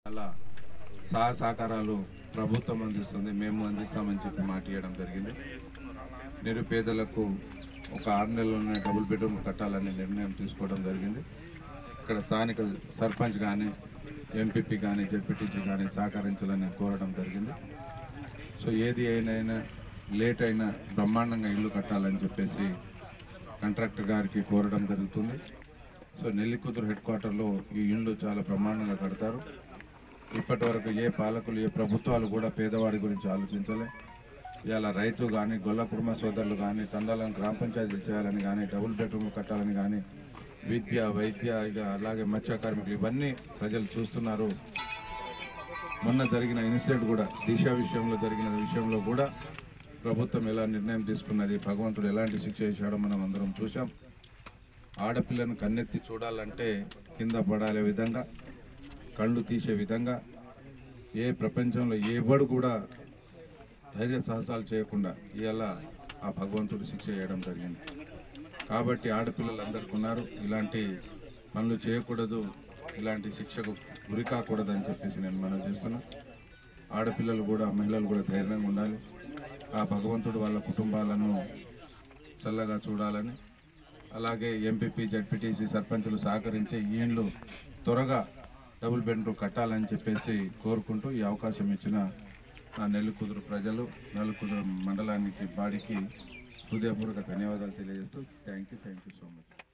అలా సహా సహకారాలు ప్రభుత్వం అందిస్తుంది మేము అందిస్తామని చెప్పి మాట ఇవ్వడం జరిగింది నిరుపేదలకు ఒక ఆరు నెలల్లోనే డబుల్ బెడ్రూమ్ కట్టాలనే నిర్ణయం తీసుకోవడం జరిగింది ఇక్కడ స్థానిక సర్పంచ్ కానీ ఎంపీపీ కానీ జెడ్పీటీసీ కానీ సహకరించాలని కోరడం జరిగింది సో ఏది అయినా లేట్ అయినా బ్రహ్మాండంగా ఇల్లు కట్టాలని చెప్పేసి కాంట్రాక్టర్ గారికి కోరడం జరుగుతుంది సో నెల్లికుదురు హెడ్ క్వార్టర్లో ఈ ఇళ్ళు చాలా బ్రహ్మాండంగా కడతారు ఇప్పటి వరకు ఏ పాలకులు ఏ ప్రభుత్వాలు కూడా పేదవాడి గురించి ఆలోచించలే ఇవాళ రైతు కానీ గొల్ల కుటుంబ సోదరులు కానీ తండాలను గ్రామ పంచాయతీలు చేయాలని కానీ డబుల్ బెడ్రూమ్ కట్టాలని కానీ విద్య వైద్య ఇక అలాగే మత్స్య కార్మికులు ఇవన్నీ ప్రజలు చూస్తున్నారు మొన్న జరిగిన ఇన్సిడెంట్ కూడా దిశ విషయంలో జరిగిన విషయంలో కూడా ప్రభుత్వం ఎలా నిర్ణయం తీసుకున్నది భగవంతుడు ఎలాంటి శిక్ష చేశాడో మనం అందరం చూసాం ఆడపిల్లను కన్నెత్తి చూడాలంటే కింద పడాలే విధంగా కళ్ళు తీసే విధంగా ఏ ప్రపంచంలో ఎవడు కూడా ధైర్య సాహసాలు చేయకుండా ఇవాళ ఆ భగవంతుడు శిక్ష చేయడం జరిగింది కాబట్టి ఆడపిల్లలు అందరికీ ఉన్నారు ఇలాంటి పనులు చేయకూడదు ఇలాంటి శిక్షకు గురి కాకూడదు అని చెప్పేసి నేను మనం చేస్తున్నా ఆడపిల్లలు కూడా మహిళలు కూడా ధైర్యంగా ఉండాలి ఆ భగవంతుడు వాళ్ళ కుటుంబాలను చల్లగా చూడాలని అలాగే ఎంపీపీ జడ్పీటీసీ సర్పంచులు సహకరించి ఈ ఇండ్లు త్వరగా డబుల్ బెడ్రూమ్ కట్టాలని చెప్పేసి కోరుకుంటూ ఈ అవకాశం ఇచ్చిన నా నెల్లికుదురు ప్రజలు నెల్లికుదురు మండలానికి బాడీకి హృదయపూర్వక ధన్యవాదాలు తెలియజేస్తూ thank you thank you so much